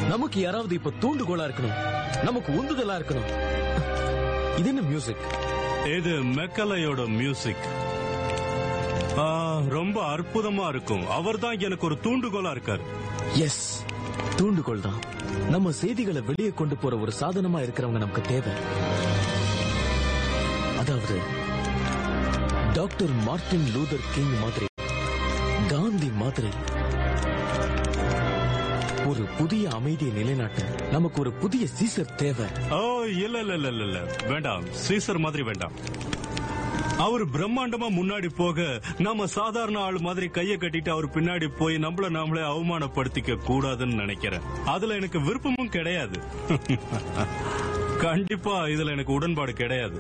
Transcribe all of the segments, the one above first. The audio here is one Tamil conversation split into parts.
நமக்கு யாராவது இப்ப தூண்டுகோலா இருக்கணும் நமக்கு உந்துதலா இருக்கணும் இது என்ன மியூசிக் இது மெக்கலையோட மியூசிக் ஆ, ரொம்ப அற்புதமா இருக்கும் அவர்தான் எனக்கு ஒரு தூண்டுகோலா இருக்காரு எஸ் தூண்டுகோல் தான் நம்ம செய்திகளை வெளியே கொண்டு போற ஒரு சாதனமா இருக்கிறவங்க நமக்கு தேவை அதாவது டாக்டர் மார்ட்டின் லூதர் கிங் மாதிரி காந்தி மாதிரி ஒரு புதிய அமைதியை நிலைநாட்ட நமக்கு ஒரு புதிய சீசர் தேவை ஓ இல்ல இல்ல இல்ல இல்ல, இல்ல வேண்டாம் சீசர் மாதிரி வேண்டாம் அவர் பிரம்மாண்டமா முன்னாடி போக நாம சாதாரண ஆள் மாதிரி கைய கட்டிட்டு அவர் பின்னாடி போய் நம்மள நாமளே அவமானப்படுத்திக்க கூடாதுன்னு நினைக்கிறேன் அதுல எனக்கு விருப்பமும் கிடையாது கண்டிப்பா இதுல எனக்கு உடன்பாடு கிடையாது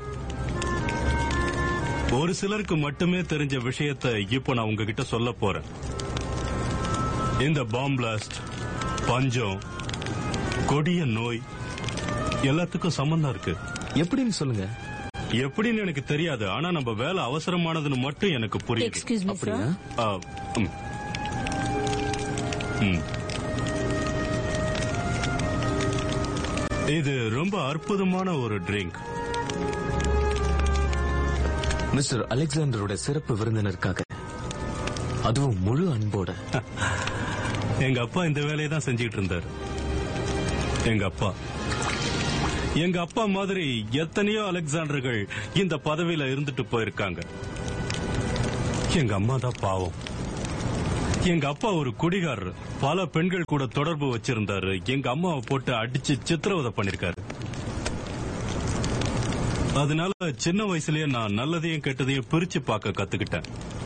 ஒரு சிலருக்கு மட்டுமே தெரிஞ்ச விஷயத்தை இப்போ நான் உங்ககிட்ட சொல்ல போறேன் இந்த பாம் பிளாஸ்ட் பஞ்சம் கொடிய நோய் எல்லாத்துக்கும் சம்பந்தம் இருக்கு எப்படின்னு சொல்லுங்க எப்படின்னு எனக்கு தெரியாது ஆனா நம்ம வேலை அவசரமானதுன்னு மட்டும் எனக்கு புரியுது எக்ஸ்கியூஸ் மீ அப்படியா சார் ஆ, ம். ம். இது ரொம்ப அற்புதமான ஒரு ட்ரிங்க் மிஸ்டர் அலெக்சாண்டரோட சிறப்பு விருந்தினருக்காக அதுவும் முழு அன்போட எங்க அப்பா இந்த வேலையை தான் செஞ்சுட்டு இருந்தாரு எங்க அப்பா எங்க அப்பா மாதிரி எத்தனையோ அலெக்சாண்டர்கள் இந்த பதவியில இருந்துட்டு போயிருக்காங்க எங்க அம்மா தான் பாவம் எங்க அப்பா ஒரு குடிகாரர் பல பெண்கள் கூட தொடர்பு வச்சிருந்தாரு எங்க அம்மாவை போட்டு அடிச்சு சித்திரவதை பண்ணிருக்காரு அதனால சின்ன வயசுலயே நான் நல்லதையும் கெட்டதையும் பிரிச்சு பார்க்க கத்துக்கிட்டேன்